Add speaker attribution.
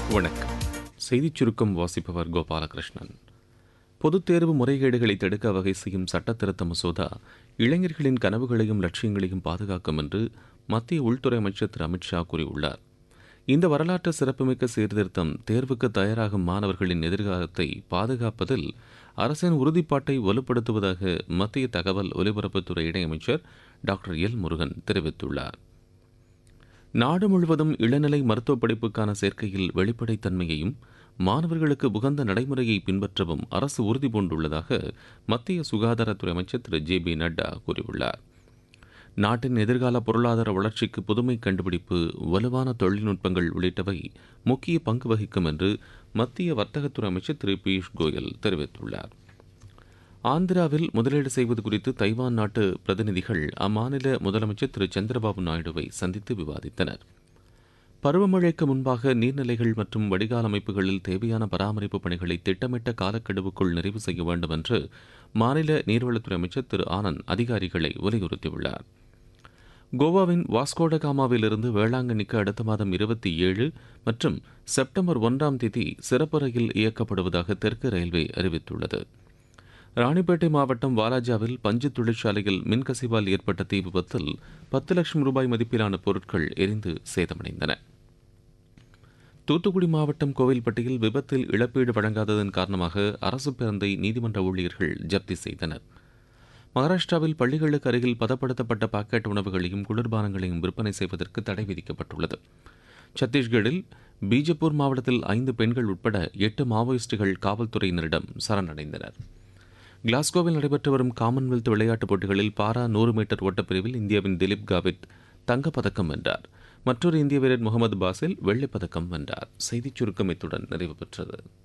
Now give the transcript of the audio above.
Speaker 1: வணக்கம் செய்திச் சுருக்கம் வாசிப்பவர் கோபாலகிருஷ்ணன் பொதுத் தேர்வு முறைகேடுகளை தடுக்க வகை செய்யும் சட்ட திருத்த மசோதா இளைஞர்களின் கனவுகளையும் லட்சியங்களையும் பாதுகாக்கும் என்று மத்திய உள்துறை அமைச்சர் திரு அமித்ஷா கூறியுள்ளார் இந்த வரலாற்று சிறப்புமிக்க சீர்திருத்தம் தேர்வுக்கு தயாராகும் மாணவர்களின் எதிர்காலத்தை பாதுகாப்பதில் அரசின் உறுதிப்பாட்டை வலுப்படுத்துவதாக மத்திய தகவல் ஒலிபரப்புத்துறை இணையமைச்சர் டாக்டர் எல் முருகன் தெரிவித்துள்ளார் நாடு முழுவதும் இளநிலை மருத்துவ படிப்புக்கான சேர்க்கையில் வெளிப்படைத்தன்மையையும் மாணவர்களுக்கு உகந்த நடைமுறையை பின்பற்றவும் அரசு உறுதி பூண்டுள்ளதாக மத்திய சுகாதாரத்துறை அமைச்சர் திரு ஜே பி நட்டா கூறியுள்ளார் நாட்டின் எதிர்கால பொருளாதார வளர்ச்சிக்கு புதுமை கண்டுபிடிப்பு வலுவான தொழில்நுட்பங்கள் உள்ளிட்டவை முக்கிய பங்கு வகிக்கும் என்று மத்திய வர்த்தகத்துறை அமைச்சர் திரு பியூஷ் கோயல் தெரிவித்துள்ளார் ஆந்திராவில் முதலீடு செய்வது குறித்து தைவான் நாட்டு பிரதிநிதிகள் அம்மாநில முதலமைச்சர் திரு சந்திரபாபு நாயுடுவை சந்தித்து விவாதித்தனர் பருவமழைக்கு முன்பாக நீர்நிலைகள் மற்றும் வடிகால் அமைப்புகளில் தேவையான பராமரிப்பு பணிகளை திட்டமிட்ட காலக்கெடுவுக்குள் நிறைவு செய்ய வேண்டும் என்று மாநில நீர்வளத்துறை அமைச்சர் திரு ஆனந்த் அதிகாரிகளை வலியுறுத்தியுள்ளார் கோவாவின் வாஸ்கோடகாமாவிலிருந்து வேளாங்கண்ணிக்கு அடுத்த மாதம் இருபத்தி ஏழு மற்றும் செப்டம்பர் ஒன்றாம் தேதி சிறப்பு ரயில் இயக்கப்படுவதாக தெற்கு ரயில்வே அறிவித்துள்ளது ராணிப்பேட்டை மாவட்டம் வாலாஜாவில் பஞ்சு தொழிற்சாலையில் மின்கசிவால் ஏற்பட்ட தீ விபத்தில் பத்து லட்சம் ரூபாய் மதிப்பிலான பொருட்கள் எரிந்து சேதமடைந்தன தூத்துக்குடி மாவட்டம் கோவில்பட்டியில் விபத்தில் இழப்பீடு வழங்காததன் காரணமாக அரசு பேருந்தை நீதிமன்ற ஊழியர்கள் ஜப்தி செய்தனர் மகாராஷ்டிராவில் பள்ளிகளுக்கு அருகில் பதப்படுத்தப்பட்ட பாக்கெட் உணவுகளையும் குளிர்பானங்களையும் விற்பனை செய்வதற்கு தடை விதிக்கப்பட்டுள்ளது சத்தீஸ்கரில் பீஜப்பூர் மாவட்டத்தில் ஐந்து பெண்கள் உட்பட எட்டு மாவோயிஸ்டுகள் காவல்துறையினரிடம் சரணடைந்தனர் கிளாஸ்கோவில் நடைபெற்று வரும் காமன்வெல்த் விளையாட்டுப் போட்டிகளில் பாரா நூறு மீட்டர் ஓட்டப்பிரிவில் இந்தியாவின் திலீப் காவித் தங்கப்பதக்கம் வென்றார் மற்றொரு இந்திய வீரர் முகமது பாசில் வெள்ளிப் பதக்கம் வென்றார் செய்திச் சுருக்கம் இத்துடன் நிறைவு பெற்றது